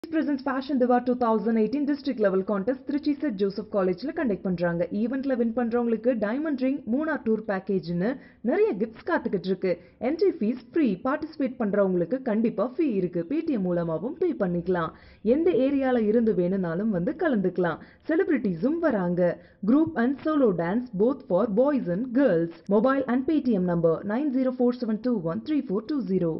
presents Fashion Diva 2018 district level contest Tiruchi St Joseph காலேஜ்ல conduct பண்றாங்க ஈவெண்ட்ல வின் பண்றவங்களுக்கு டைமண்ட் ரிங் மூணார் டூர் பேக்கேஜ்னு நிறைய கிஃப்ட்ஸ் காத்துக்கிட்டு இருக்கு என்ட்ரி ஃபீஸ் ஃப்ரீ பார்ட்டிசிபேட் பண்றவங்களுக்கு கண்டிப்பா ஃபீ இருக்கு பேடிஎம் மூலமாவும் பே பண்ணிக்கலாம் எந்த ஏரியால இருந்து வேணும்னாலும் வந்து கலந்துக்கலாம் செலிபிரிட்டிஸும் வராங்க group and solo dance both for boys and girls mobile and Paytm number nine zero four seven two one three four two zero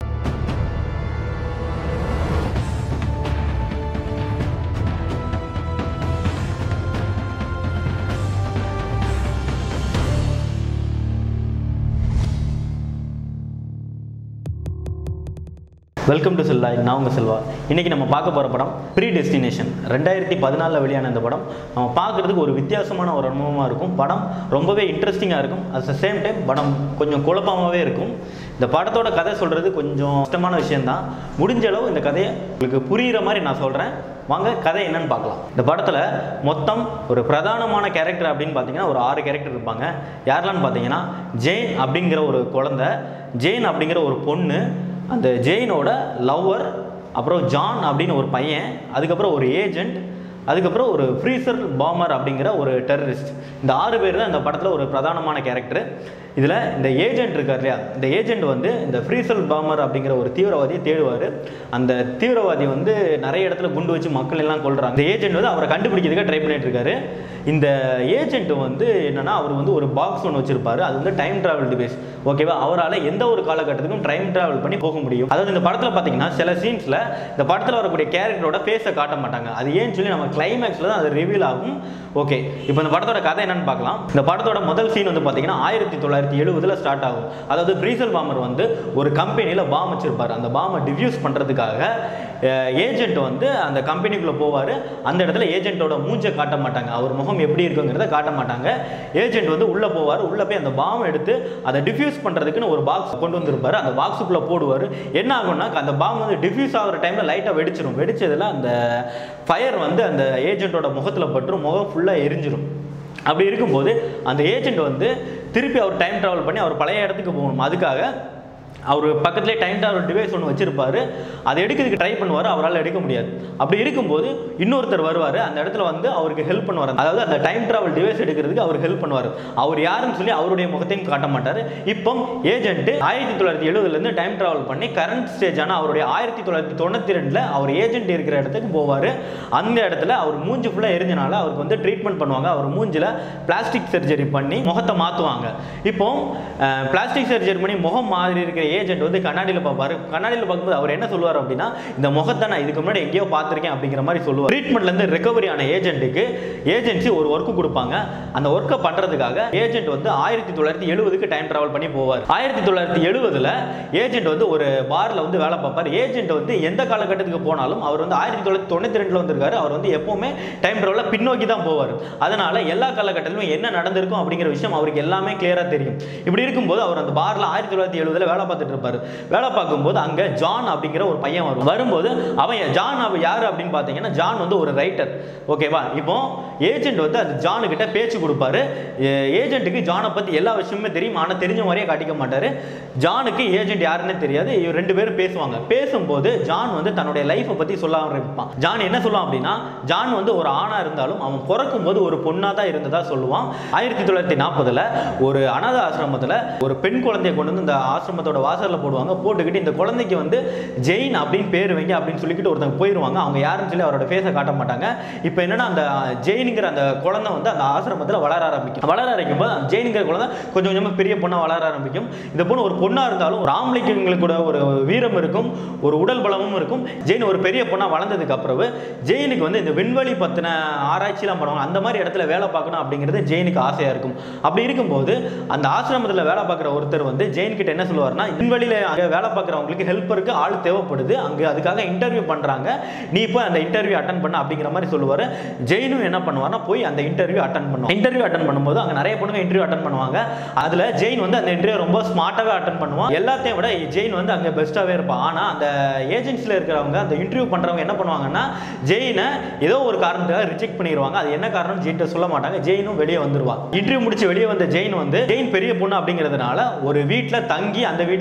welcome to Chella நான் உங்கள் செல்வா இன்றைக்கி நம்ம பார்க்க போகிற படம் ப்ரீ டெஸ்டினேஷன் ரெண்டாயிரத்தி பதினாலில் வெளியான இந்த படம் நம்ம பார்க்குறதுக்கு ஒரு வித்தியாசமான ஒரு அனுபவமாக இருக்கும் படம் ரொம்பவே இன்ட்ரெஸ்டிங்காக இருக்கும் அட் த சேம் டைம் படம் கொஞ்சம் குழப்பமாகவே இருக்கும் இந்த படத்தோட கதை சொல்கிறது கொஞ்சம் கஷ்டமான விஷயம்தான் முடிஞ்ச அளவு இந்த கதையை உங்களுக்கு புரிகிற மாதிரி நான் சொல்கிறேன் வாங்க கதை என்னன்னு பார்க்கலாம் இந்த படத்தில் மொத்தம் ஒரு பிரதானமான கேரக்டர் அப்படின்னு பார்த்தீங்கன்னா ஒரு ஆறு கேரக்டர் இருப்பாங்க யாரெல்லாம் பார்த்தீங்கன்னா ஜெயின் அப்படிங்கிற ஒரு குழந்தை ஜெயின் அப்படிங்கிற ஒரு பொண்ணு அந்த ஜெயினோட லவ்வர் அப்புறம் ஜான் அப்படின்னு ஒரு பையன் அதுக்கப்புறம் ஒரு ஏஜெண்ட் அதுக்கப்புறம் ஒரு ஃப்ரீசர் பாமர் அப்படிங்கிற ஒரு டெரரிஸ்ட் இந்த ஆறு பேர் தான் இந்த படத்தில் ஒரு பிரதானமான கேரக்டர் இதில் இந்த ஏஜென்ட் இருக்கார் இல்லையா இந்த ஏஜென்ட் வந்து இந்த ஃப்ரீசல் பாமர் அப்படிங்கிற ஒரு தீவிரவாதியை தேடுவார் அந்த தீவிரவாதி வந்து நிறைய இடத்துல குண்டு வச்சு மக்கள் எல்லாம் கொள்றாங்க இந்த ஏஜென்ட் வந்து அவரை கண்டுபிடிக்கிறதுக்காக ட்ரை பண்ணிட்டு இருக்காரு இந்த ஏஜென்ட் வந்து என்னன்னா அவர் வந்து ஒரு பாக்ஸ் ஒன்று வச்சிருப்பாரு அது வந்து டைம் டிராவல் டிவைஸ் ஓகேவா அவரால் எந்த ஒரு காலகட்டத்துக்கும் டைம் டிராவல் பண்ணி போக முடியும் அதாவது இந்த படத்தில் பார்த்தீங்கன்னா சில சீன்ஸில் இந்த படத்தில் வரக்கூடிய கேரக்டரோட ஃபேஸை காட்ட மாட்டாங்க அது ஏன்னு சொல்லி நம்ம கிளைமேக்ஸில் தான் அது ரிவீல் ஆகும் ஓகே இப்போ இந்த படத்தோட கதை என்னன்னு பார்க்கலாம் இந்த படத்தோட முதல் சீன் வந்து பார்த்தீங்கன்னா ஆயிரத்தி தொள்ளாயிரத்தி எழுபதுல ஸ்டார்ட் ஆகும் அதாவது பிரீசல் பாமர் வந்து ஒரு கம்பெனியில் பாம் வச்சிருப்பாரு அந்த பாமை டிஃப்யூஸ் பண்ணுறதுக்காக ஏஜென்ட் வந்து அந்த கம்பெனிக்குள்ளே போவார் அந்த இடத்துல ஏஜென்ட்டோட மூஞ்சை காட்ட மாட்டாங்க அவர் முகம் எப்படி இருக்குங்கிறத காட்ட மாட்டாங்க ஏஜென்ட் வந்து உள்ளே போவார் உள்ளே போய் அந்த பாம் எடுத்து அதை டிஃப்யூஸ் பண்ணுறதுக்குன்னு ஒரு பாக்ஸ் கொண்டு வந்திருப்பாரு அந்த பாக்ஸுக்குள்ளே போடுவார் என்ன ஆகும்னா அந்த பாம் வந்து டிஃப்யூஸ் ஆகிற டைமில் லைட்டாக வெடிச்சிடும் வெடிச்சதில் அந்த ஃபயர் வந்து அந்த ஏஜென்ட்டோட முகத்தில் பற்றும் முகம் ஃபுல்லாக எரிஞ்சிடும் அப்படி இருக்கும்போது அந்த ஏஜென்ட் வந்து திருப்பி அவர் டைம் ட்ராவல் பண்ணி அவர் பழைய இடத்துக்கு போகணும் அதுக்காக அவர் பக்கத்துலேயே டைம் ட்ராவல் டிவைஸ் ஒன்று வச்சிருப்பாரு அதை எடுக்கிறதுக்கு ட்ரை பண்ணுவார் அவரால் எடுக்க முடியாது அப்படி இருக்கும்போது இன்னொருத்தர் வருவார் அந்த இடத்துல வந்து அவருக்கு ஹெல்ப் பண்ணுவார் அதாவது அந்த டைம் ட்ராவல் டிவைஸ் எடுக்கிறதுக்கு அவர் ஹெல்ப் பண்ணுவார் அவர் யாருன்னு சொல்லி அவருடைய முகத்தையும் காட்ட மாட்டார் இப்போ ஏஜென்ட் ஆயிரத்தி தொள்ளாயிரத்தி எழுபதுலேருந்து டைம் ட்ராவல் பண்ணி கரண்ட் ஸ்டேஜான அவருடைய ஆயிரத்தி தொள்ளாயிரத்தி தொண்ணூற்றி ரெண்டில் அவர் ஏஜென்ட் இருக்கிற இடத்துக்கு போவார் அந்த இடத்துல அவர் மூஞ்சி ஃபுல்லாக எரிஞ்சனால அவருக்கு வந்து ட்ரீட்மெண்ட் பண்ணுவாங்க அவர் மூஞ்சில் பிளாஸ்டிக் சர்ஜரி பண்ணி முகத்தை மாற்றுவாங்க இப்போ பிளாஸ்டிக் சர்ஜரி பண்ணி முகம் மாதிரி இருக்கிற ஏஜென்ட் வந்து கண்ணாடியில் பார்ப்பாரு கண்ணாடியில் பார்க்கும்போது அவர் என்ன சொல்லுவார் அப்படின்னா இந்த முகத்தை நான் இதுக்கு முன்னாடி எங்கேயோ பார்த்துருக்கேன் அப்படிங்கிற மாதிரி சொல்லுவார் ட்ரீட்மெண்ட்லேருந்து ரெக்கவரி ஆன ஏஜென்ட்டுக்கு ஏஜென்சி ஒரு ஒர்க்கு கொடுப்பாங்க அந்த ஒர்க்கை பண்ணுறதுக்காக ஏஜென்ட் வந்து ஆயிரத்தி தொள்ளாயிரத்தி எழுபதுக்கு டைம் ட்ராவல் பண்ணி போவார் ஆயிரத்தி தொள்ளாயிரத்தி எழுபதில் ஏஜென்ட் வந்து ஒரு பாரில் வந்து வேலை பார்ப்பார் ஏஜென்ட் வந்து எந்த காலகட்டத்துக்கு போனாலும் அவர் வந்து ஆயிரத்தி தொள்ளாயிரத்தி தொண்ணூற்றி ரெண்டில் வந்திருக்காரு அவர் வந்து எப்போவுமே டைம் ட்ராவலில் பின்னோக்கி தான் போவார் அதனால எல்லா காலகட்டத்திலும் என்ன நடந்திருக்கும் அப்படிங்கிற விஷயம் அவருக்கு எல்லாமே கிளியராக தெரியும் இப்படி இருக்கும்போது அவர் அந்த பாரில் ஆயிரத்தி தொள்ளாயிரத்தி எழுபதில் வேலை பார்த்துட்டு இருப்பார் வேலை பார்க்கும்போது அங்கே ஜான் அப்படிங்கிற ஒரு பையன் வரும் வரும்போது அவன் ஜான் அவன் யார் அப்படின்னு பார்த்தீங்கன்னா ஜான் வந்து ஒரு ரைட்டர் ஓகேவா இப்போ ஏஜென்ட் வந்து அது ஜானு கிட்ட பேச்சு கொடுப்பாரு ஏஜென்ட்டுக்கு ஜானை பற்றி எல்லா விஷயமுமே தெரியும் ஆனால் தெரிஞ்ச மாதிரியே காட்டிக்க மாட்டார் ஜானுக்கு ஏஜென்ட் யாருன்னு தெரியாது இவர் ரெண்டு பேரும் பேசுவாங்க பேசும்போது ஜான் வந்து தன்னுடைய லைஃப்பை பற்றி சொல்ல ஆரம்பிப்பான் ஜான் என்ன சொல்லுவான் அப்படின்னா ஜான் வந்து ஒரு ஆணாக இருந்தாலும் அவன் பிறக்கும் போது ஒரு பொண்ணாக தான் இருந்ததா சொல்லுவான் ஆயிரத்தி தொள்ளாயிரத்தி நாற்பதில் ஒரு அனாத ஆசிரமத்தில் ஒரு பெண் குழந்தைய கொண்டு வந்து இந்த ஆசிரமத்தோட வாசலில் போடுவாங்க போட்டுக்கிட்டு இந்த குழந்தைக்கு வந்து ஜெயின் அப்படின்னு பேர் வைங்க அப்படின்னு சொல்லிக்கிட்டு ஒருத்தவங்க போயிடுவாங்க அவங்க யாருன்னு சொல்லி அவரோட ஃபேஸை காட்ட மாட்டாங்க இப்போ என்னன்னா அந்த ஜெயினுங்கிற அந்த குழந்தை வந்து அந்த ஆசிரமத்தில் வளர ஆரம்பிக்கும் வளர ஆரம்பிக்கும் போது ஜெயினுங்கிற குழந்தை கொஞ்சம் கொஞ்சமாக பெரிய பொண்ணாக வளர ஆரம்பிக்கும் இந்த பொண்ணு ஒரு பொண்ணாக இருந்தாலும் ஒரு ஆம்பளைங்களுக்கு கூட ஒரு வீரம் இருக்கும் ஒரு உடல் பலமும் இருக்கும் ஜெயின் ஒரு பெரிய பொண்ணாக வளர்ந்ததுக்கு அப்புறம் ஜெயினுக்கு வந்து இந்த விண்வெளி பற்றின ஆராய்ச்சிலாம் பண்ணுவாங்க அந்த மாதிரி இடத்துல வேலை பார்க்கணும் அப்படிங்கிறது ஜெயினுக்கு ஆசையாக இருக்கும் அப்படி இருக்கும்போது அந்த ஆசிரமத்தில் வேலை பார்க்குற ஒருத்தர் வந்து ஜெயின் கிட்ட என்ன சொல்லுவார்னா விண்வெளியில் அங்கே வேலை பார்க்குறவங்களுக்கு ஹெல்ப்பருக்கு ஆள் தேவைப்படுது அங்கே அதுக்காக இன்டர்வியூ பண்ணுறாங்க நீ போய் அந்த இன்டர்வியூ அட்டன் பண்ண அப்படிங்கிற மாதிரி சொல்லுவார் ஜெயினும் என்ன பண்ணுவார்னா போய் அந்த இன்டர்வியூ அட்டன் பண்ணுவோம் இன்டர்வியூ அட்டன் பண்ணும்போது அங்கே நிறைய பொண்ணுங்க இன்டர்வியூ அட்டன் பண்ணுவாங்க அதில் ஜெயின் வந்து அந்த இன்டர்வியூ ரொம்ப ஸ்மார்ட்டாகவே அட்டன் பண்ணுவான் எல்லாத்தையும் விட ஜெயின் வந்து அங்கே பெஸ்ட்டாகவே இருப்பான் ஆனால் அந்த ஏஜென்சியில் இருக்கிறவங்க அந்த இன்டர்வியூ பண்ணுறவங்க என்ன பண்ணுவாங்கன்னா ஜெயினை ஏதோ ஒரு காரணத்துக்காக ரிஜெக்ட் பண்ணிடுவாங்க அது என்ன காரணம் ஜெயின்ட்ட சொல்ல மாட்டாங்க ஜெயினும் வெளியே வந்துருவான் இன்டர்வியூ முடிச்சு வெளியே வந்த ஜெயின் வந்து ஜெயின் பெரிய பொண்ணு அப்படிங்கிறதுனால ஒரு வீட்டில் தங்கி அந்த வீட்டில்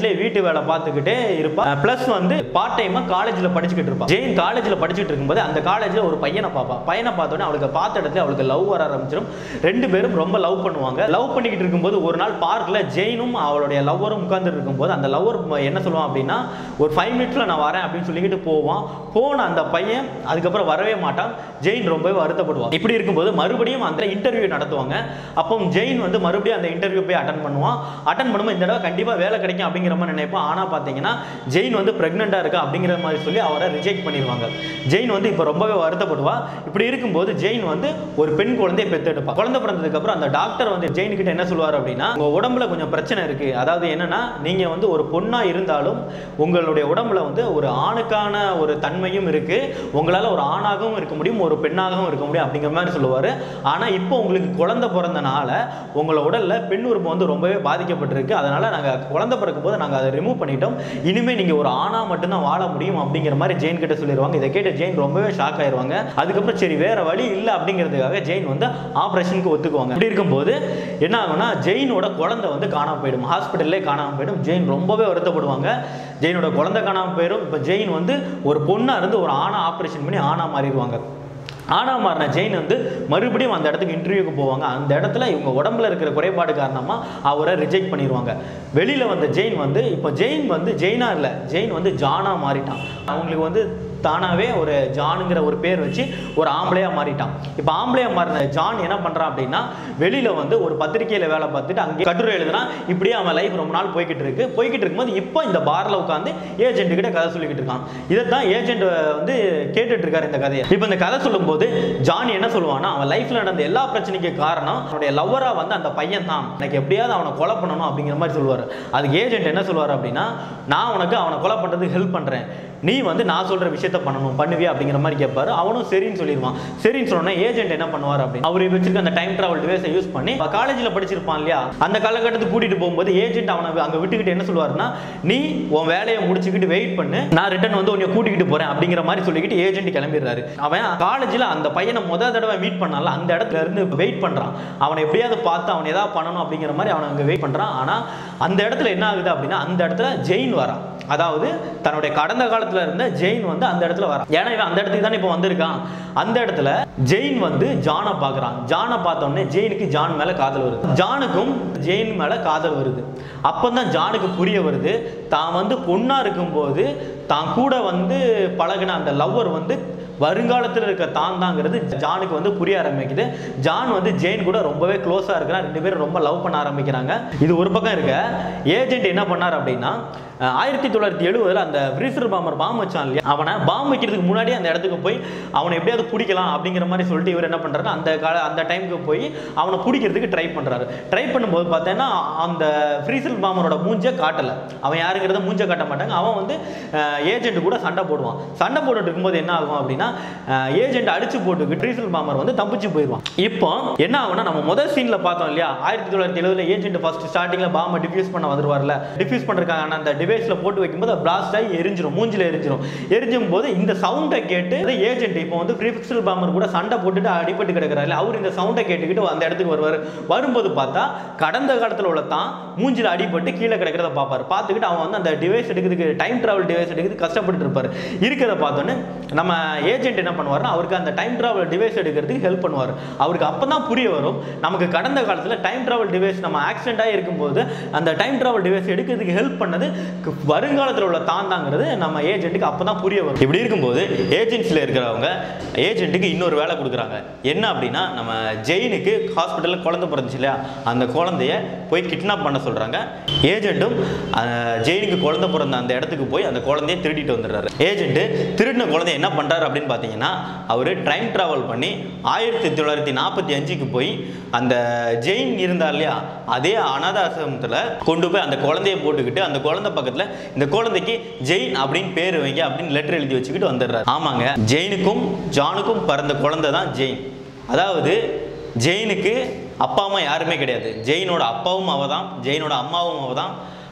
வீட்டிலே வீட்டு வேலை பார்த்துக்கிட்டே இருப்பா ப்ளஸ் வந்து பார்ட் டைமாக காலேஜில் படிச்சுக்கிட்டு இருப்பா ஜெயின் காலேஜில் படிச்சுட்டு இருக்கும்போது அந்த காலேஜில் ஒரு பையனை பார்ப்பா பையனை பார்த்தோன்னே அவளுக்கு பார்த்த இடத்துல அவளுக்கு லவ் வர ஆரம்பிச்சிடும் ரெண்டு பேரும் ரொம்ப லவ் பண்ணுவாங்க லவ் பண்ணிக்கிட்டு இருக்கும்போது ஒரு நாள் பார்க்கில் ஜெயினும் அவளுடைய லவ்வரும் உட்கார்ந்து இருக்கும்போது அந்த லவ்வர் என்ன சொல்லுவான் அப்படின்னா ஒரு ஃபைவ் மினிட்ஸில் நான் வரேன் அப்படின்னு சொல்லிக்கிட்டு போவான் போன அந்த பையன் அதுக்கப்புறம் வரவே மாட்டான் ஜெயின் ரொம்பவே வருத்தப்படுவான் இப்படி இருக்கும்போது மறுபடியும் அந்த இன்டர்வியூ நடத்துவாங்க அப்போ ஜெயின் வந்து மறுபடியும் அந்த இன்டர்வியூ போய் அட்டன் பண்ணுவான் அட்டன் பண்ணும்போது இந்த தடவை கண்டிப்பாக வேலை கிடைக்கும் அப்படிங்கிற மாதிரி நினைப்பான் ஆனால் பார்த்தீங்கன்னா ஜெயின் வந்து ப்ரெக்னெண்ட்டாக இருக்கா அப்படிங்கிற மாதிரி சொல்லி அவரை ரிஜெக்ட் பண்ணிடுவாங்க ஜெயின் வந்து இப்போ ரொம்பவே வருத்தப்படுவா இப்படி இருக்கும்போது ஜெயின் வந்து ஒரு பெண் குழந்தையை பெற்றெடுப்பா குழந்தை பிறந்ததுக்கப்புறம் அந்த டாக்டர் வந்து ஜெயின் கிட்ட என்ன சொல்லுவார் அப்படின்னா உங்கள் உடம்புல கொஞ்சம் பிரச்சனை இருக்குது அதாவது என்னன்னா நீங்கள் வந்து ஒரு பொண்ணாக இருந்தாலும் உங்களுடைய உடம்புல வந்து ஒரு ஆணுக்கான ஒரு தன்மையும் இருக்குது உங்களால் ஒரு ஆணாகவும் இருக்க முடியும் ஒரு பெண்ணாகவும் இருக்க முடியும் அப்படிங்கிற மாதிரி சொல்லுவார் ஆனால் இப்போ உங்களுக்கு குழந்தை பிறந்தனால உங்களோட உடலில் பெண் உறுப்பு வந்து ரொம்பவே பாதிக்கப்பட்டிருக்கு அதனால் நாங்கள் குழந்தை பிறக்கும் போது நாங்கள் அதை ரிமூவ் பண்ணிட்டோம் இனிமேல் நீங்கள் ஒரு ஆணாக மட்டும்தான் வாழ முடியும் அப்படிங்கிற மாதிரி ஜெயின் கிட்ட சொல்லிடுவாங்க இதை கேட்டு ஜெயின் ரொம்பவே ஷாக் ஆயிருவாங்க அதுக்கப்புறம் சரி வேற வழி இல்லை அப்படிங்கிறதுக்காக ஜெயின் வந்து ஆப்ரேஷனுக்கு ஒத்துக்குவாங்க இப்படி இருக்கும்போது என்ன ஆகும்னா ஜெயினோட குழந்தை வந்து காணாம போயிடும் ஹாஸ்பிட்டல்லே காணாம போயிடும் ஜெயின் ரொம்பவே வருத்தப்படுவாங்க ஜெயினோட குழந்தை காணாம போயிடும் இப்போ ஜெயின் வந்து ஒரு பொண்ணா இருந்து ஒரு ஆணா ஆப்ரேஷன் பண்ணி ஆணா மாறிடுவாங்க ஆனா மாறின ஜெயின் வந்து மறுபடியும் அந்த இடத்துக்கு இன்டர்வியூக்கு போவாங்க அந்த இடத்துல இவங்க உடம்புல இருக்கிற குறைபாடு காரணமாக அவரை ரிஜெக்ட் பண்ணிடுவாங்க வெளியில் வந்த ஜெயின் வந்து இப்போ ஜெயின் வந்து ஜெயினா இல்லை ஜெயின் வந்து ஜானா மாறிட்டான் அவங்களுக்கு வந்து தானாகவே ஒரு ஜானுங்கிற ஒரு பேர் வச்சு ஒரு ஆம்பளையாக மாறிட்டான் இப்போ ஆம்பளையாக மாறின ஜான் என்ன பண்ணுறான் அப்படின்னா வெளியில் வந்து ஒரு பத்திரிக்கையில் வேலை பார்த்துட்டு அங்கே கட்டுரை எழுதுறான் இப்படியே அவன் லைஃப் ரொம்ப நாள் போய்கிட்டு இருக்கு போய்கிட்டு இருக்கும்போது இப்போ இந்த பாரில் உட்காந்து ஏஜென்ட் கிட்ட கதை சொல்லிக்கிட்டு இருக்கான் இதை தான் ஏஜென்ட் வந்து கேட்டுட்டு இருக்காரு இந்த கதையை இப்போ இந்த கதை சொல்லும்போது ஜான் என்ன சொல்லுவான்னா அவன் லைஃப்ல நடந்த எல்லா பிரச்சனைக்கு காரணம் அவனுடைய லவ்வரா வந்து அந்த பையன் தான் எனக்கு எப்படியாவது அவனை கொலை பண்ணணும் அப்படிங்கிற மாதிரி சொல்லுவார் அதுக்கு ஏஜென்ட் என்ன சொல்லுவார் அப்படின்னா நான் உனக்கு அவனை கொலை பண்ணுறதுக்கு ஹெல்ப் பண்ணுறேன் நீ வந்து நான் சொல்ற விஷயத்த பண்ணணும் பண்ணுவியா அப்படிங்கிற மாதிரி கேட்பாரு அவனும் சரின்னு சொல்லிடுவான் சரின்னு சொன்னோன்னே ஏஜென்ட் என்ன பண்ணுவார் அப்படின்னு அவர் வச்சிருக்க அந்த டைம் டிராவல் டிவைஸை யூஸ் பண்ணி காலேஜில் படிச்சிருப்பான் இல்லையா அந்த காலகட்டத்துக்கு கூட்டிட்டு போகும்போது ஏஜென்ட் அவனை அங்கே விட்டுக்கிட்டு என்ன சொல்லுவாருன்னா நீ உன் வேலையை முடிச்சுக்கிட்டு வெயிட் பண்ணு நான் ரிட்டர்ன் வந்து உன்னை கூட்டிக்கிட்டு போறேன் அப்படிங்கிற மாதிரி சொல்லிக்கிட்டு ஏஜென்ட் கிளம்பிடுறாரு அவன் காலேஜில் அந்த பையனை முத தடவை மீட் பண்ணால அந்த இடத்துல இருந்து வெயிட் பண்றான் அவனை எப்படியாவது பார்த்து அவன் ஏதாவது பண்ணணும் அப்படிங்கிற மாதிரி அவன் அங்கே வெயிட் பண்றான் ஆனா அந்த இடத்துல என்ன ஆகுது அப்படின்னா அந்த இடத்துல ஜெயின் வரான் அதாவது தன்னுடைய கடந்த காலத்துல இருந்த ஜெயின் வந்து அந்த இடத்துல வரான் ஏன்னா இவன் அந்த இடத்துக்கு தானே இப்போ வந்திருக்கான் அந்த இடத்துல ஜெயின் வந்து ஜானை பார்க்குறான் ஜானை பார்த்த உடனே ஜெயினுக்கு ஜான் மேல காதல் வருது ஜானுக்கும் ஜெயின் மேல காதல் வருது அப்பதான் ஜானுக்கு புரிய வருது தான் வந்து பொண்ணா இருக்கும்போது தான் கூட வந்து பழகின அந்த லவ்வர் வந்து வருங்காலத்தில் இருக்க தான் தாங்கிறது ஜானுக்கு வந்து புரிய ஆரம்பிக்குது ஜான் வந்து ஜெயின் கூட ரொம்பவே க்ளோஸாக இருக்கிறான் ரெண்டு பேரும் ரொம்ப லவ் பண்ண ஆரம்பிக்கிறாங்க இது ஒரு பக்கம் இருக்க ஏஜென்ட் என்ன பண்ணார் அப்படின்னா அஹ், ஆயிரத்தி தொள்ளாயிரத்தி எழுபதுல அந்த ஃப்ரீசர் பாம்பர் பாம் வச்சான் இல்லையா அவனை பாம் வைக்கிறதுக்கு முன்னாடி அந்த இடத்துக்கு போய் அவனை எப்படியாவது பிடிக்கலாம் அப்படிங்கிற மாதிரி சொல்லிட்டு இவர் என்ன பண்றாரு அந்த கால அந்த டைமுக்கு போய் அவனை பிடிக்கிறதுக்கு ட்ரை பண்றாரு ட்ரை பண்ணும்போது பார்த்தேன்னா அந்த ஃப்ரீசர் பாம்பரோட மூஞ்சை காட்டல அவன் யாருங்கிறத மூஞ்சை காட்ட மாட்டாங்க அவன் வந்து ஏஜென்ட் கூட சண்டை போடுவான் சண்டை போட்டுட்டு இருக்கும்போது என்ன ஆகும் அப்படின்னா ஏஜென்ட் அடிச்சு போட்டுக்கிட்டு ஃப்ரீசர் பாம்பர் வந்து தப்பிச்சு போயிடுவான் இப்போ என்ன ஆகும்னா நம்ம முதல் சீன்ல பார்த்தோம் இல்லையா ஆயிரத்தி தொள்ளாயிரத்தி எழுபதுல ஏஜென்ட் ஃபர்ஸ்ட் ஸ்டார்டிங்ல பாம்பை டிஃப்யூஸ் பண்ண வந்துருவார்ல டிஃப்யூஸ் பண்றதுக்கான அந்த டிவைஸ்ல போட்டு வைக்கும்போது பிளாஸ்ட் ஆகி எரிஞ்சிரும் மூஞ்சில எரிஞ்சிரும் எரிஞ்சும் போது இந்த சவுண்டை கேட்டு ஏஜென்ட் இப்போ வந்து ஃப்ரீஃபிக்சல் பாம்பர் கூட சண்டை போட்டுட்டு அடிபட்டு கிடக்குறாரு அவர் இந்த சவுண்டை கேட்டுக்கிட்டு அந்த இடத்துக்கு வருவார் வரும்போது பார்த்தா கடந்த காலத்தில் உள்ள தான் மூஞ்சில அடிபட்டு கீழே கிடக்கிறத பார்ப்பாரு பார்த்துக்கிட்டு அவன் வந்து அந்த டிவைஸ் எடுக்கிறதுக்கு டைம் டிராவல் டிவைஸ் எடுக்கிறதுக்கு கஷ்டப்பட்டு இருப்பாரு இருக்கிறத பார்த்தோன்னே நம்ம ஏஜென்ட் என்ன பண்ணுவாருன்னா அவருக்கு அந்த டைம் டிராவல் டிவைஸ் எடுக்கிறதுக்கு ஹெல்ப் பண்ணுவார் அவருக்கு அப்போ தான் புரிய வரும் நமக்கு கடந்த காலத்தில் டைம் டிராவல் டிவைஸ் நம்ம ஆக்சிடென்ட்டாக இருக்கும்போது அந்த டைம் டிராவல் டிவைஸ் எடுக்கிறதுக்கு ஹெல்ப் பண்ணது கு- வருங்காலத்தில் உள்ள தான் தாங்கிறது நம்ம ஏஜென்ட்டுக்கு அப்போ தான் புரிய வரும் இப்படி இருக்கும்போது ஏஜென்சியில் இருக்கிறவங்க ஏஜென்ட்டுக்கு இன்னொரு வேலை கொடுக்குறாங்க என்ன அப்படின்னா நம்ம ஜெயினுக்கு ஹாஸ்பிட்டலில் குழந்தை பிறந்துச்சு இல்லையா அந்த குழந்தைய போய் கிட்னாப் பண்ண சொல்கிறாங்க ஏஜென்ட்டும் ஜெயினுக்கு குழந்தை பிறந்த அந்த இடத்துக்கு போய் அந்த குழந்தைய திருடிட்டு வந்துடுறாரு ஏஜென்ட்டு திருடின குழந்தை என்ன பண்ணுறாரு அப்படின்னு பார்த்தீங்கன்னா அவர் டைம் ட்ராவல் பண்ணி ஆயிரத்தி தொள்ளாயிரத்தி நாற்பத்தி அஞ்சுக்கு போய் அந்த ஜெயின் இருந்தார் இல்லையா அதே அனாதாசிரமத்தில் கொண்டு போய் அந்த குழந்தைய போட்டுக்கிட்டு அந்த குழந்தை பக்கத்தில் இந்த குழந்தைக்கு ஜெயின் அப்படின்னு பேர் வைங்க அப்படின்னு லெட்டர் எழுதி வச்சுக்கிட்டு வந்துடுறாரு ஆமாங்க ஜெயினுக்கும் ஜானுக்கும் பிறந்த குழந்தை தான் ஜெயின் அதாவது ஜெயினுக்கு அப்பா அம்மா யாருமே கிடையாது ஜெயினோட அப்பாவும் அவ தான் ஜெயினோட அம்மாவும் அவ தான்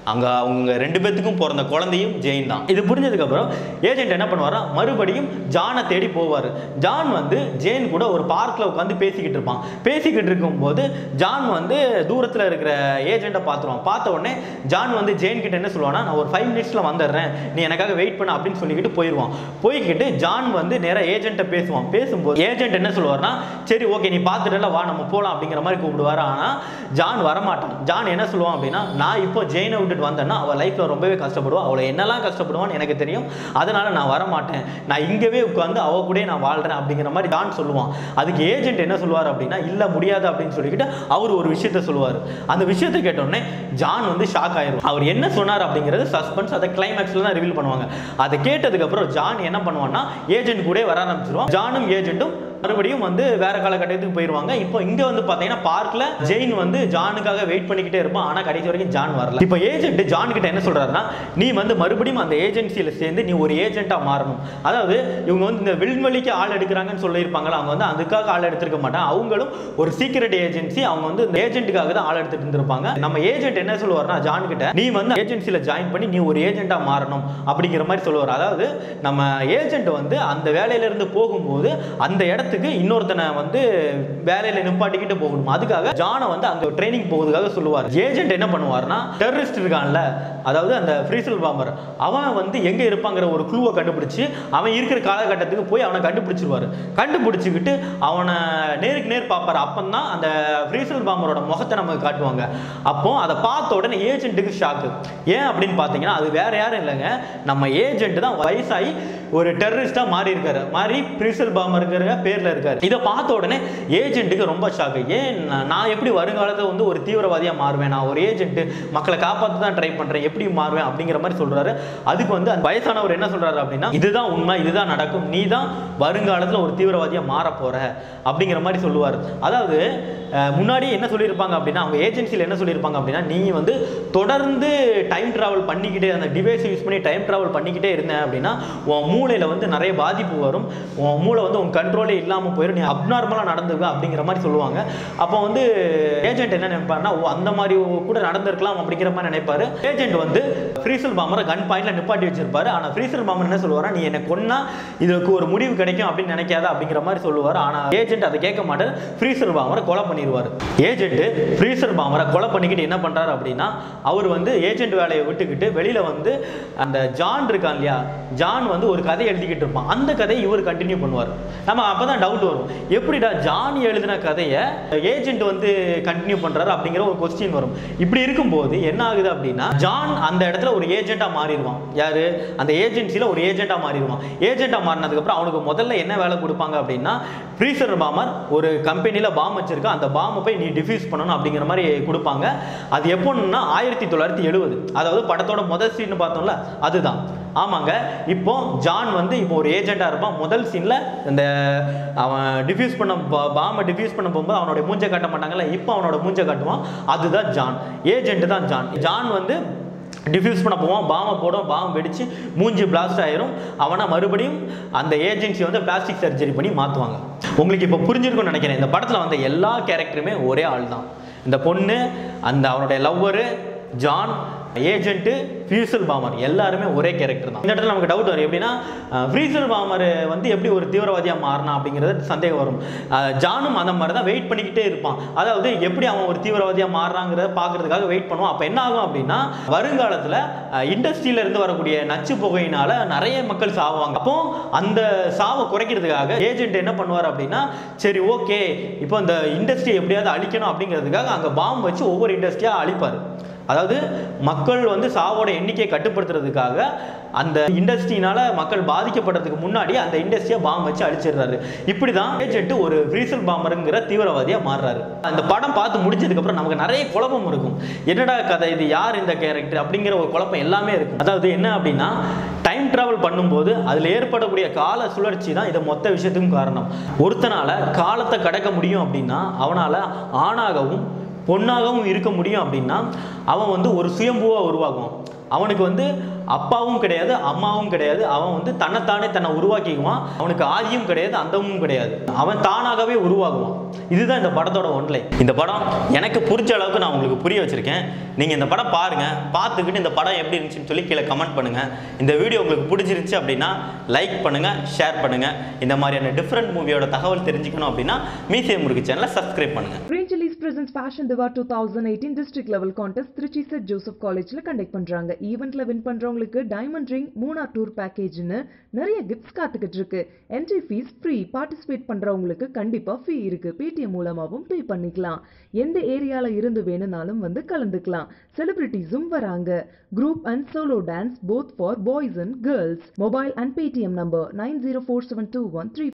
அங்கே அவங்க ரெண்டு பேத்துக்கும் பிறந்த குழந்தையும் ஜெயின் தான் இது புரிஞ்சதுக்கப்புறம் ஏஜென்ட் என்ன பண்ணுவாரா மறுபடியும் ஜானை தேடி போவார் ஜான் வந்து ஜெயின் கூட ஒரு பார்க்கில் உட்காந்து பேசிக்கிட்டு இருப்பான் பேசிக்கிட்டு இருக்கும்போது ஜான் வந்து தூரத்தில் இருக்கிற ஏஜென்ட்டை பார்த்துருவான் பார்த்த உடனே ஜான் வந்து ஜெயின் கிட்ட என்ன சொல்லுவானா நான் ஒரு ஃபைவ் மினிட்ஸில் வந்துடுறேன் நீ எனக்காக வெயிட் பண்ண அப்படின்னு சொல்லிக்கிட்டு போயிடுவான் போய்கிட்டு ஜான் வந்து நேராக ஏஜென்ட்டை பேசுவான் பேசும்போது ஏஜென்ட் என்ன சொல்லுவார்னா சரி ஓகே நீ பார்த்துட்டல வா நம்ம போகலாம் அப்படிங்கிற மாதிரி கூப்பிடுவார் ஆனால் ஜான் வரமாட்டான் ஜான் என்ன சொல்லுவான் அப்படின்னா நான் இப்போ ஜெயினை விட்டுட்டு வந்தேன்னா அவள் லைஃப்பில் ரொம்பவே கஷ்டப்படுவான் அவளை என்னெல்லாம் கஷ்டப்படுவான்னு எனக்கு தெரியும் அதனால நான் வரமாட்டேன் நான் இங்கவே உட்காந்து அவ கூட நான் வாழ்கிறேன் அப்படிங்கிற மாதிரி ஜான் சொல்லுவான் அதுக்கு ஏஜென்ட் என்ன சொல்லுவார் அப்படின்னா இல்லை முடியாது அப்படின்னு சொல்லிக்கிட்டு அவர் ஒரு விஷயத்த சொல்லுவார் அந்த விஷயத்தை கேட்டோடனே ஜான் வந்து ஷாக் ஆயிரும் அவர் என்ன சொன்னார் அப்படிங்கிறது சஸ்பென்ஸ் அதை கிளைமேக்ஸில் தான் ரிவீல் பண்ணுவாங்க அதை கேட்டதுக்கப்புறம் ஜான் என்ன பண்ணுவான்னா ஏஜென்ட் கூட வர ஆரம்பிச்சிருவான் ஜானும் ஏஜென்ட்டும் மறுபடியும் வந்து வேற காலகட்டத்துக்கு போயிடுவாங்க இப்போ இங்க வந்து பாத்தீங்கன்னா பார்க்ல ஜெயின் வந்து ஜானுக்காக வெயிட் பண்ணிக்கிட்டே இருப்பான் ஆனா கடைசி வரைக்கும் ஜான் வரல இப்போ ஏஜென்ட் ஜான் கிட்ட என்ன சொல்றாருன்னா நீ வந்து மறுபடியும் அந்த ஏஜென்சியில சேர்ந்து நீ ஒரு ஏஜென்ட்டா மாறணும் அதாவது இவங்க வந்து இந்த விண்வெளிக்கு ஆள் எடுக்கிறாங்கன்னு சொல்லியிருப்பாங்களா அவங்க வந்து அதுக்காக ஆள் எடுத்திருக்க மாட்டாங்க அவங்களும் ஒரு சீக்ரெட் ஏஜென்சி அவங்க வந்து இந்த ஏஜென்ட்டுக்காக தான் ஆள் எடுத்துட்டு இருந்திருப்பாங்க நம்ம ஏஜென்ட் என்ன சொல்லுவார்னா ஜான் கிட்ட நீ வந்து ஏஜென்சியில் ஜாயின் பண்ணி நீ ஒரு ஏஜென்ட்டா மாறணும் அப்படிங்கிற மாதிரி சொல்லுவார் அதாவது நம்ம ஏஜென்ட் வந்து அந்த வேலையில இருந்து போகும்போது அந்த இடத்துக்கு இன்னொருத்தனை வந்து வேலையில நிப்பாட்டிக்கிட்டு போகணும் அதுக்காக ஜானை வந்து அங்க ட்ரைனிங் போகிறதுக்காக சொல்லுவார் ஏஜென்ட் என்ன பண்ணுவார்னா டெரரிஸ்ட் இருக்கான்ல அதாவது அந்த ஃப்ரீசல் பாம்பர் அவன் வந்து எங்க இருப்பாங்கிற ஒரு க்ளூவை கண்டுபிடிச்சு அவன் இருக்கிற காலகட்டத்துக்கு போய் அவனை கண்டுபிடிச்சிருவாரு கண்டுபிடிச்சிக்கிட்டு அவனை நேருக்கு நேர் பார்ப்பாரு அப்பந்தான் அந்த ஃப்ரீசல் பாம்பரோட முகத்தை நமக்கு காட்டுவாங்க அப்போ அதை பார்த்த உடனே ஏஜென்ட்டுக்கு ஷாக்கு ஏன் அப்படின்னு பார்த்தீங்கன்னா அது வேற யாரும் இல்லைங்க நம்ம ஏஜென்ட் தான் வயசாகி ஒரு டெரரிஸ்டாக மாறி இருக்காரு மாறி ஃப்ரீசல் பாம்பருங்கிற பேரில் இருக்காரு இதை பார்த்த உடனே ஏஜென்ட்டுக்கு ரொம்ப ஷாக்கு ஏன் நான் நான் எப்படி வருங்காலத்தில் வந்து ஒரு தீவிரவாதியாக மாறுவேன் நான் ஒரு ஏஜென்ட் மக்களை காப்பாற்ற தான் ட்ரை பண்ணுறேன் எப்படி மாறுவேன் அப்படிங்கிற மாதிரி சொல்றாரு அதுக்கு வந்து அந்த வயசானவர் என்ன சொல்றாரு அப்படின்னா இதுதான் உண்மை இதுதான் நடக்கும் நீ தான் வருங்காலத்தில் ஒரு தீவிரவாதியாக மாற போற அப்படிங்கிற மாதிரி சொல்லுவார் அதாவது அஹ், முன்னாடி என்ன சொல்லியிருப்பாங்க அப்படின்னா அவங்க ஏஜென்சியில் என்ன சொல்லியிருப்பாங்க அப்படின்னா நீ வந்து தொடர்ந்து டைம் டிராவல் பண்ணிக்கிட்டே அந்த டிவைஸ் யூஸ் பண்ணி டைம் டிராவல் பண்ணிக்கிட்டே இருந்தேன் அப்படின்னா உன் மூளையில் வந்து நிறைய பாதிப்பு வரும் உன் மூளை வந்து உன் கண்ட்ரோலே இல்லாமல் போயிடும் நீ அப்நார்மலாக நடந்துக்க அப்படிங்கிற மாதிரி சொல்லுவாங்க அப்போ வந்து ஏஜென்ட் என்ன நினைப்பாருன்னா ஓ அந்த மாதிரி கூட நடந்திருக்கலாம் அப்படிங்கிற மாதிரி நினைப்பாரு ஏஜென்ட் வந்து ஃப்ரீசல் பாமரை கன் பாயிண்ட்ல நிப்பாட்டி வச்சிருப்பாரு ஆனால் ஃப்ரீசல் பாமர் என்ன சொல்லுவாரா நீ என்னை கொன்னா இதுக்கு ஒரு முடிவு கிடைக்கும் அப்படின்னு நினைக்காத அப்படிங்கிற மாதிரி சொல்லுவார் ஆனால் ஏஜென்ட் அதை கேட்க மாட்டார் ஃப்ரீசர் பாமரை கொலை பண்ணிடுவார் ஏஜென்ட் ஃப்ரீசர் பாமரை கொலை பண்ணிக்கிட்டு என்ன பண்றாரு அப்படின்னா அவர் வந்து ஏஜென்ட் வேலையை விட்டுக்கிட்டு வெளியில வந்து அந்த ஜான் இருக்கான் இல்லையா ஜான் வந்து ஒரு கதை எழுதிக்கிட்டு இருப்பான் அந்த கதையை இவர் கண்டினியூ பண்ணுவார் நம்ம அப்பதான் டவுட் வரும் எப்படிடா ஜான் எழுதின கதையை ஏஜென்ட் வந்து கண்டினியூ பண்றாரு அப்படிங்கிற ஒரு கொஸ்டின் வரும் இப்படி இருக்கும்போது என்ன ஆகுது அப்படின்னா ஜான் அந்த இடத்துல ஒரு ஏஜென்ட்டா மாறிடுவான் யாரு அந்த ஏஜென்சில ஒரு ஏஜென்ட்டா மாறிடுவான் ஏஜென்ட்டா மாறினதுக்கு அப்புறம் அவனுக்கு முதல்ல என்ன வேலை கொடுப்பாங்க அப்படின்னா ஃப்ரீசர் பாமர் ஒரு கம்பெனியில் பாம் வச்சிருக்கா அந்த பாம்பை போய் நீ டிஃப்யூஸ் பண்ணணும் அப்படிங்கிற மாதிரி கொடுப்பாங்க அது எப்போன்னா ஆயிரத்தி தொள்ளாயிரத்தி எழுபது அதாவது படத்தோட முதல் சீன் பார்த்தோம்ல அதுதான் ஆமாங்க இப்போ ஜான் வந்து இப்போ ஒரு ஏஜென்ட்டாக இருப்பான் முதல் சீனில் இந்த அவன் டிஃப்யூஸ் பண்ண பாம்பை டிஃப்யூஸ் பண்ண போகும்போது அவனோட மூஞ்சை காட்ட மாட்டாங்கல்ல இப்போ அவனோட மூஞ்சை காட்டுவான் அதுதான் ஜான் ஏஜென்ட் தான் ஜான் ஜான் வந்து டிஃப்யூஸ் பண்ண போவான் பாம்பை போடும் பாம்பு வெடிச்சு மூஞ்சி பிளாஸ்ட் ஆயிரும் அவனை மறுபடியும் அந்த ஏஜென்சி வந்து பிளாஸ்டிக் சர்ஜரி பண்ணி மாற்றுவாங்க உங்களுக்கு இப்போ புரிஞ்சிருக்கும்னு நினைக்கிறேன் இந்த படத்தில் வந்த எல்லா கேரக்டருமே ஒரே ஆள் தான் இந்த பொண்ணு அந்த அவனுடைய lover John agent fizzle bomber எல்லாருமே ஒரே கேரக்டர் தான் இந்த இடத்துல நமக்கு டவுட் வரும் எப்படின்னா ஃப்ரீசல் பாமர் வந்து எப்படி ஒரு தீவிரவாதியாக மாறினா அப்படிங்கிறது சந்தேகம் வரும் அஹ், ஜானும் அந்த மாதிரி தான் வெயிட் பண்ணிக்கிட்டே இருப்பான் அதாவது எப்படி அவன் ஒரு தீவிரவாதியாக மாறுறாங்கிறத பார்க்கறதுக்காக வெயிட் பண்ணுவான் அப்போ என்ன ஆகும் அப்படின்னா வருங்காலத்தில் இண்டஸ்ட்ரியில இருந்து வரக்கூடிய நச்சு புகையினால நிறைய மக்கள் சாவாங்க அப்போ அந்த சாவை குறைக்கிறதுக்காக ஏஜென்ட் என்ன பண்ணுவார் அப்படின்னா சரி ஓகே இப்போ இந்த இண்டஸ்ட்ரி எப்படியாவது அழிக்கணும் அப்படிங்கிறதுக்காக அங்கே பாம்பு வச்சு ஒவ்வொரு இண்டஸ்ட்ரியாக அழிப்பார் அதாவது மக்கள் வந்து சாவோட எண்ணிக்கையை கட்டுப்படுத்துறதுக்காக அந்த இண்டஸ்ட்ரினால மக்கள் பாதிக்கப்படுறதுக்கு முன்னாடி அந்த இண்டஸ்ட்ரியை பாம்பு வச்சு அழிச்சிடுறாரு இப்படி தான் ஏஜென்ட் ஒரு ஃப்ரீசல் பாம்பருங்கிற தீவிரவாதியா மாறுறாரு அந்த படம் பார்த்து முடிச்சதுக்கு அப்புறம் நமக்கு நிறைய குழப்பம் இருக்கும் என்னடா கதை இது யார் இந்த கேரக்டர் அப்படிங்கிற ஒரு குழப்பம் எல்லாமே இருக்கும் அதாவது என்ன அப்படின்னா டைம் டிராவல் பண்ணும்போது அதில் ஏற்படக்கூடிய கால சுழற்சி தான் இது மொத்த விஷயத்துக்கும் காரணம் ஒருத்தனால காலத்தை கடக்க முடியும் அப்படின்னா அவனால ஆணாகவும் பொண்ணாகவும் இருக்க முடியும் அப்படின்னா அவன் வந்து ஒரு சுயம்புவாக உருவாகும் அவனுக்கு வந்து அப்பாவும் கிடையாது அம்மாவும் கிடையாது அவன் வந்து தன்னைத்தானே தன்னை உருவாக்கிக்குவான் அவனுக்கு ஆதியும் கிடையாது அந்தமும் கிடையாது அவன் தானாகவே உருவாகுவான் இதுதான் இந்த படத்தோட ஒன்லை இந்த படம் எனக்கு புரிஞ்ச அளவுக்கு நான் உங்களுக்கு புரிய வச்சிருக்கேன் நீங்க இந்த படம் பாருங்க பார்த்துக்கிட்டு இந்த படம் எப்படி இருந்துச்சுன்னு சொல்லி கீழே கமெண்ட் பண்ணுங்க இந்த வீடியோ உங்களுக்கு பிடிச்சிருந்துச்சு அப்படின்னா லைக் பண்ணுங்க ஷேர் பண்ணுங்க இந்த மாதிரியான டிஃப்ரெண்ட் மூவியோட தகவல் தெரிஞ்சுக்கணும் அப்படின்னா மீசியம் முருக்கு சேனலை சப்ஸ்கிரைப் பண்ணுங்க Green Chilies presents Fashion Diva 2018 district level contest Tiruchi St Joseph காலேஜ்ல கண்டக்ட் பண்றாங்க ஈவெண்ட்ல வின் பண்றவங்களுக்கு டைமண்ட் ரிங் மூணார் டூர் பேக்கேஜ்னு நிறைய கிஃப்ட்ஸ் காத்துக்கிட்டு இருக்கு என்ட்ரி ஃபீஸ் ஃப்ரீ பார்ட்டிசிபேட் பண்றவங்களுக்கு கண்டிப்பா ஃபீ இருக்கு பேடிஎம் மூலமாவும் பே பண்ணிக்கலாம் எந்த ஏரியால இருந்து வேணும்னாலும் வந்து கலந்துக்கலாம் செலிபிரிட்டிஸும் வராங்க group and solo dance both for boys and girls mobile and Paytm number nine zero four seven two one three